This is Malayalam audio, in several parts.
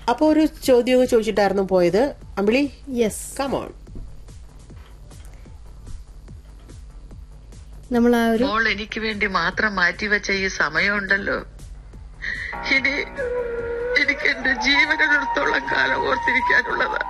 അപ്പൊ ഒരു ചോദ്യമൊക്കെ ചോദിച്ചിട്ടായിരുന്നു പോയത് അമ്പിളി യെസ് കമോൺ നമ്മൾ ആ ഒരു മോൾ എനിക്ക് വേണ്ടി മാത്രം മാറ്റിവെച്ച ഈ സമയമുണ്ടല്ലോ ഇനി എനിക്ക് എന്റെ ജീവനുള്ളിടത്തോളം കാലം ഓർത്തിരിക്കാനുള്ളത്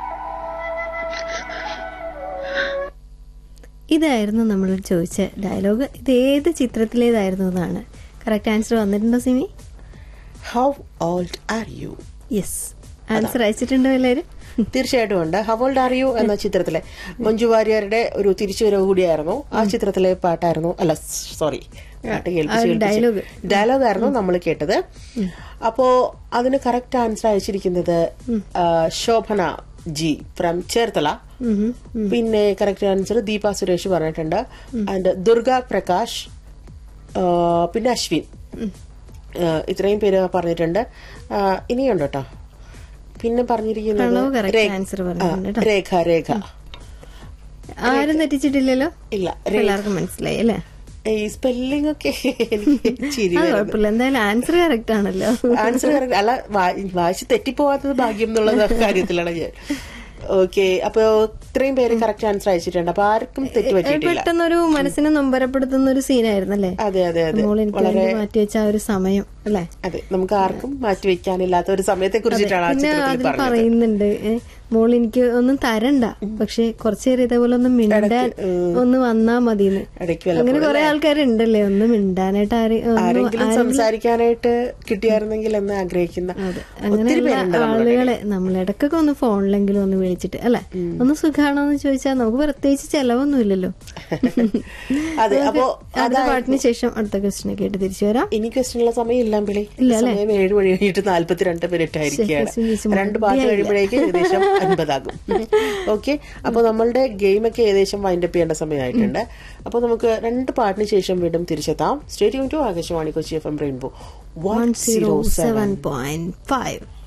ഇതായിരുന്നു നമ്മൾ ചോദിച്ച ഡയലോഗ് ഇത് ഏത് ചിത്രത്തിലേതായിരുന്നു എന്നാണ് കറക്റ്റ് ആൻസർ വന്നിട്ടുണ്ടോ Simi how old are you yes answer അയച്ചിട്ടുണ്ടോ എല്ലാവരും തീർച്ചയായിട്ടും ഉണ്ട് ഹവോൾഡ് ആർ യു എന്ന ചിത്രത്തിലെ മഞ്ജു വാര്യരുടെ ഒരു തിരിച്ചുവരവ് കൂടിയായിരുന്നു ആ ചിത്രത്തിലെ പാട്ടായിരുന്നു അല്ല സോറി പാട്ട് dialogue. ഡയലോഗ് ആയിരുന്നു നമ്മൾ കേട്ടത് അപ്പോ അതിന് കറക്റ്റ് ആൻസർ അയച്ചിരിക്കുന്നത് ആ, ശോഭന ജി ഫ്രം ചേർത്തല പിന്നെ കറക്റ്റ് ആൻസർ ദീപ സുരേഷ് പറഞ്ഞിട്ടുണ്ട് ആൻഡ് ദുർഗ പ്രകാശ് ആ, പിന്നെ അശ്വിൻ ആ, ഇത്രയും പേര് പറഞ്ഞിട്ടുണ്ട് ആ, ഇനിയുണ്ട് കേട്ടോ പിന്നെ പറഞ്ഞിരിക്കുന്നത് പ്രണവ് correct രേ- answer ആ, പറഞ്ഞിട്ടുണ്ട് കേട്ടോ. രേഖ രേഖ ആരും തെറ്റിച്ചിട്ടില്ലല്ലോ ഇല്ല രേ- എല്ലാവർക്കും മനസ്സിലായി അല്ലേ ഈ സ്പെല്ലിംഗ് ഒക്കെ എനിക്ക് ചിരി അത് വരുന്നു. കുഴപ്പമില്ല എന്തായാലും ആൻസർ കറക്റ്റ് ആണല്ലോ ആൻസർ correct. അല്ല വാ- വായിച്ച് തെറ്റിപ്പോവാത്തത് ഭാഗ്യം എന്നുള്ള കാര്യത്തിലാണ് ഞാൻ ഓക്കെ അപ്പൊ ഇത്രയും പേര് കറക്റ്റ് ആൻസർ അയച്ചിട്ടുണ്ട് അപ്പൊ ആർക്കും തെറ്റ് പറ്റിയിട്ടില്ല പെട്ടെന്നൊരു മനസ്സിനെ നൊമ്പരപ്പെടുത്തുന്ന ഒരു സീനായിരുന്നല്ലേ അതെ അതെ അതെ മോൾ എനിക്ക് വളരെ വേണ്ടി മാറ്റിവെച്ച ആ ഒരു സമയം അല്ലേ അതെ നമുക്ക് ആർക്കും മാറ്റിവെക്കാനില്ലാത്ത ഒരു സമയത്തെ കുറിച്ചിട്ടാണ് ആ പിന്നെ ചിത്രത്തിൽ അതിൽ പറഞ്ഞത് പറയുന്നുണ്ട് ഏ, മോൾ എനിക്ക് ഒന്നും തരണ്ട പക്ഷെ കുറച്ചേരം ഇതേപോലെ ഒന്ന് മിണ്ടാൻ ഒന്ന് വന്നാ മതിന്ന് ഇടയ്ക്ക് വല്ല അങ്ങനെ കുറെ ആൾക്കാരുണ്ടല്ലേ ഒന്ന് മിണ്ടാനായിട്ട് ആര് ഒന്നും ആരെങ്കിലും സംസാരിക്കാനായിട്ട് കിട്ടിയായിരുന്നെങ്കിൽ എന്ന് ആഗ്രഹിക്കുന്ന ഒത്തിരി അങ്ങനെയുള്ള പേരുണ്ട് നമ്മുടെ ആളുകളെ നമ്മൾ ഇടയ്ക്കൊക്കെ ഒന്ന് ഫോണിലെങ്കിലും ഒന്ന് വിളിച്ചിട്ട് അല്ലെ ഒന്ന് സുഖാണോ എന്ന് ചോദിച്ചാൽ നമുക്ക് പ്രത്യേകിച്ച് ചെലവൊന്നുമില്ലല്ലോ അതെ അപ്പോ അടുത്ത പാട്ടിന് ശേഷം അടുത്ത ക്വസ്റ്റിനെ കേട്ട് തിരിച്ചു വരാം ഇനി ക്വസ്റ്റിനുള്ള സമയം ഇല്ല പിള്ളി സമയം ഏഴ് മണി കഴിഞ്ഞിട്ട് നാല്പത്തിരണ്ട് മിനിറ്റ് ആയിരിക്കുകയാണ് ശരി, ശരി, രണ്ട് പാട്ട് കഴിയുമ്പോഴേക്ക് ഏകദേശം അൻപതാകും ഓക്കെ അപ്പൊ നമ്മളുടെ ഗെയിമൊക്കെ ഏകദേശം വൈൻഡപ്പ് ചെയ്യേണ്ട സമയമായിട്ടുണ്ട് അപ്പൊ നമുക്ക് രണ്ട് പാട്ടിന് ശേഷം വീണ്ടും തിരിച്ചെത്താം stay tuned to Akashvani Kochi F M rainbow one one zero zero seven point five